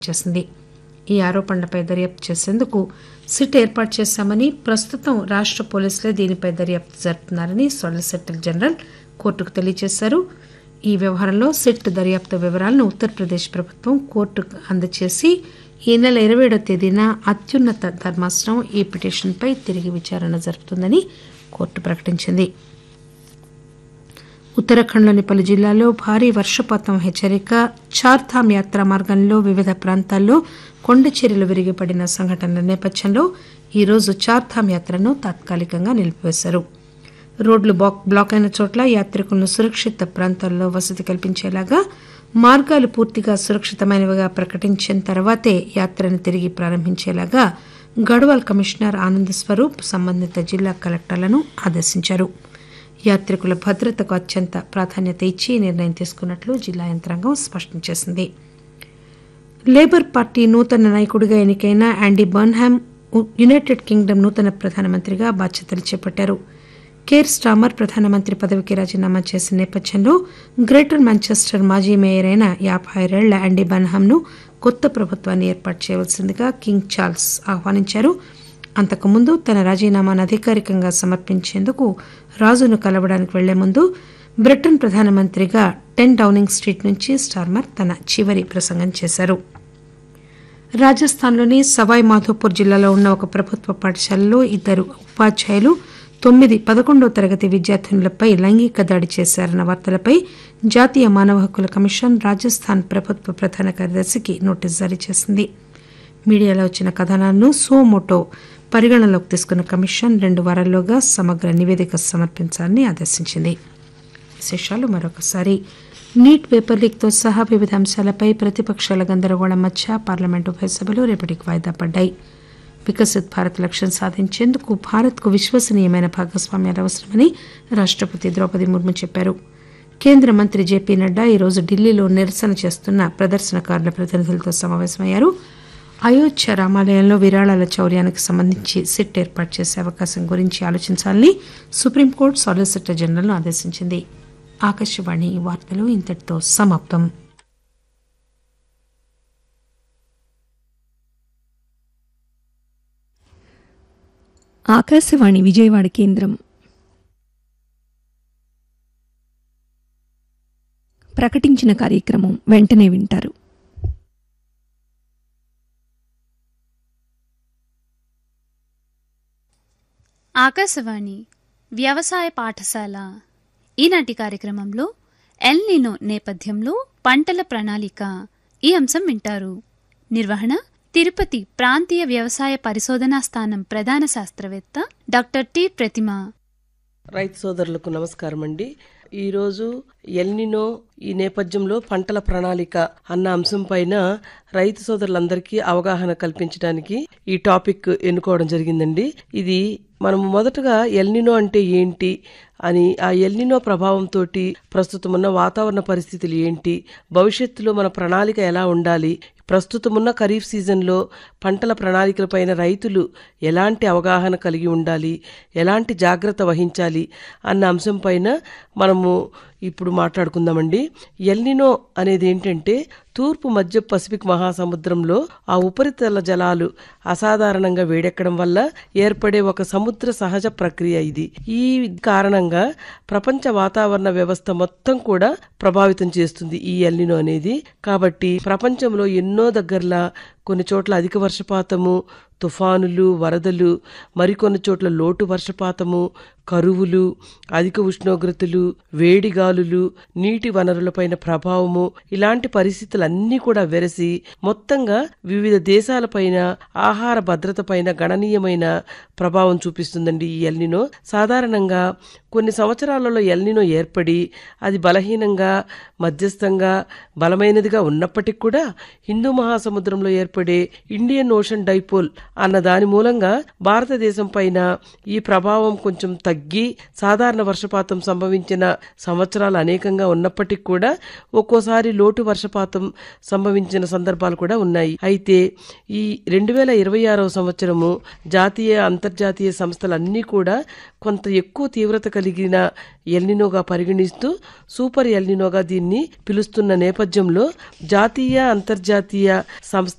చేసింది ఈ ఆరోపణలపై దర్యాప్తు చేసేందుకు సిట్ ఏర్పాటు చేశామని ప్రస్తుతం రాష్ట పోలీసులే దీనిపై దర్యాప్తు జరుపుతున్నారని సాలిసిటర్ జనరల్ కోర్టుకు తెలియజేశారు ఈ వ్యవహారంలో సిట్ దర్యాప్తు వివరాలను ఉత్తరప్రదేశ్ ప్రభుత్వం కోర్టుకు అందజేసి ఈ నెల ఇరవై ఏడవ తేదీన అత్యున్నత ధర్మాసనం ఈ పిటిషన్పై తిరిగి విచారణ జరుపుతుందని కోర్టు ప్రకటించింది ఉత్తరాఖండ్లోని పలు జిల్లాల్లో భారీ వర్షపాతం హెచ్చరిక చార్ధామ్ యాత్ర మార్గంలో వివిధ ప్రాంతాల్లో కొండ చర్యలు విరిగిపడిన సంఘటనల నేపథ్యంలో ఈరోజు చార్ధామ్ యాత్రను తాత్కాలికంగా నిలిపివేశారు రోడ్లు బ్లాక్ అయిన చోట్ల యాత్రికులను సురక్షిత ప్రాంతాల్లో వసతి కల్పించేలాగా మార్గాలు పూర్తిగా సురక్షితమైనవిగా ప్రకటించిన తర్వాతే యాత్రను తిరిగి ప్రారంభించేలాగా గఢ్వాల్ కమిషనర్ ఆనంద్ స్వరూప్ సంబంధిత జిల్లా కలెక్టర్లను ఆదేశించారు యాత్రికుల భద్రతకు అత్యంత ప్రాధాన్యత ఇచ్చి ఈ నిర్ణయం తీసుకున్నట్లు జిల్లా యంత్రాంగం స్పష్టం చేసింది లేబర్ పార్టీ నూతన నాయకుడిగా ఎన్నికైన యాండీ బర్న్హామ్ యునైటెడ్ కింగ్డమ్ నూతన ప్రధానమంత్రిగా బాధ్యతలు చేపట్టారు కేర్ స్టామర్ ప్రధానమంత్రి పదవికి రాజీనామా చేసిన నేపథ్యంలో గ్రేటర్ మాంచెస్టర్ మాజీ మేయర్ అయిన యాభై ఆరేళ్ల యాండీ బన్హామ్ను కొత్త ప్రభుత్వాన్ని ఏర్పాటు చేయవలసిందిగా కింగ్ చార్ల్స్ ఆహ్వానించారు అంతకుముందు తన రాజీనామాను అధికారికంగా సమర్పించేందుకు రాజును కలవడానికి వెళ్లే ముందు బ్రిటన్ ప్రధానమంత్రిగా టెన్ డౌనింగ్ స్ట్రీట్ నుంచి స్టార్మర్ తన చివరి ప్రసంగం చేశారు రాజస్థాన్లోని సవాయ్ మాధోపూర్ జిల్లాలో ఉన్న ఒక ప్రభుత్వ పాఠశాలలో ఇద్దరు ఉపాధ్యాయులు తొమ్మిది పదకొండో తరగతి విద్యార్థినులపై లైంగిక దాడి చేశారన్న వార్తలపై జాతీయ మానవ హక్కుల కమిషన్ రాజస్థాన్ ప్రభుత్వ ప్రధాన కార్యదర్శికి నోటీసు జారీ చేసింది మీడియాలో వచ్చిన కథనాలను సోమోటో పరిగణనలోకి తీసుకున్న కమిషన్ రెండు వారాల్లోగా సమగ్ర నివేదిక సమర్పించాలని ఆదేశించింది విశేషాలు మరొకసారి నీట్ పేపర్ లీక్తో సహా వివిధ అంశాలపై ప్రతిపక్షాల గందరగోళం మధ్య పార్లమెంటు ఉభయ సభలు రేపటికి వాయిదా పడ్డాయి వికసిత్ భారత్ లక్ష్యం సాధించేందుకు భారత్కు విశ్వసనీయమైన భాగస్వామ్యాలు అవసరమని రాష్టపతి ద్రౌపది ముర్ము చెప్పారు కేంద్ర మంత్రి జేపీ నడ్డా ఈరోజు ఢిల్లీలో నిరసన చేస్తున్న ప్రదర్శనకారుల ప్రతినిధులతో సమావేశమయ్యారు అయోధ్య రామాలయంలో విరాళాల చౌర్యానికి సంబంధించి సిట్ ఏర్పాటు చేసే అవకాశం గురించి ఆలోచించాలని సుప్రీంకోర్టు సాలిసిటర్ జనరల్ను ఆదేశించింది ఆకాశవాణి వార్తలు ఇంతటితో సమాప్తం ఆకాశవాణి విజయవాడ కేంద్రం ప్రకటించిన కార్యక్రమం వెంటనే వింటారు ఆకాశవాణి వ్యవసాయ పాఠశాల ఈనాటి కార్యక్రమంలో ఎల్నినో నేపథ్యంలో పంటల ప్రణాళిక ఈ అంశం వింటారు నిర్వహణ తిరుపతి ప్రాంతీయ వ్యవసాయ పరిశోధనా స్థానం ప్రధాన శాస్త్రవేత్త డాక్టర్ టి ప్రతిమ రైతు సోదరులకు నమస్కారం అండి ఈరోజు ఎల్నినో ఈ నేపథ్యంలో పంటల ప్రణాళిక అన్న అంశం పైన రైతు సోదరులందరికీ అవగాహన కల్పించడానికి ఈ టాపిక్ ఎన్నుకోవడం జరిగిందండి ఇది మనము మొదటగా ఎల్నినో అంటే ఏంటి అని ఆ ఎల్నినో ప్రభావంతో ప్రస్తుతం ఉన్న వాతావరణ పరిస్థితులు ఏంటి భవిష్యత్తులో మన ప్రణాళిక ఎలా ఉండాలి ప్రస్తుతమున్న ఖరీఫ్ సీజన్లో పంటల ప్రణాళికలపైన రైతులు ఎలాంటి అవగాహన కలిగి ఉండాలి ఎలాంటి జాగ్రత్త వహించాలి అన్న అంశం పైన మనము ఇప్పుడు మాట్లాడుకుందామండి ఎల్నినో అనేది ఏంటంటే తూర్పు మధ్య పసిఫిక్ మహాసముద్రంలో ఆ ఉపరితల జలాలు అసాధారణంగా వేడెక్కడం వల్ల ఏర్పడే ఒక సముద్ర సహజ ప్రక్రియ ఇది ఈ కారణంగా ప్రపంచ వాతావరణ వ్యవస్థ మొత్తం కూడా ప్రభావితం చేస్తుంది ఈ ఎల్నినో అనేది కాబట్టి ప్రపంచంలో ఎన్నో దగ్గరలా కొన్ని చోట్ల అధిక వర్షపాతము తుఫానులు వరదలు మరికొన్ని చోట్ల లోటు వర్షపాతము కరువులు అధిక ఉష్ణోగ్రతలు వేడిగాలులు నీటి వనరులపైన ప్రభావము ఇలాంటి పరిస్థితులన్నీ కూడా వెరసి మొత్తంగా వివిధ దేశాలపైన ఆహార భద్రత పైన గణనీయమైన ప్రభావం చూపిస్తుందండి ఈ ఎల్నినో సాధారణంగా కొన్ని సంవత్సరాలలో ఎల్నినో ఏర్పడి అది బలహీనంగా మధ్యస్థంగా బలమైనదిగా ఉన్నప్పటికీ కూడా హిందూ మహాసముద్రంలో ఏర్పడే ఇండియన్ ఓషన్ డైపోల్ అన్న దాని మూలంగా భారతదేశం పైన ఈ ప్రభావం కొంచెం తగ్గి సాధారణ వర్షపాతం సంభవించిన సంవత్సరాలు అనేకంగా ఉన్నప్పటికీ కూడా ఒక్కోసారి లోటు వర్షపాతం సంభవించిన సందర్భాలు కూడా ఉన్నాయి అయితే ఈ రెండు వేల ఇరవై ఆరవ సంవత్సరము జాతీయ అంతర్జాతీయ సంస్థలన్నీ కూడా కొంత ఎక్కువ తీవ్రత కలిగి కలిగిన ఎల్నినోగా పరిగణిస్తూ సూపర్ ఎల్నినోగా దీన్ని పిలుస్తున్న నేపథ్యంలో జాతీయ అంతర్జాతీయ సంస్థ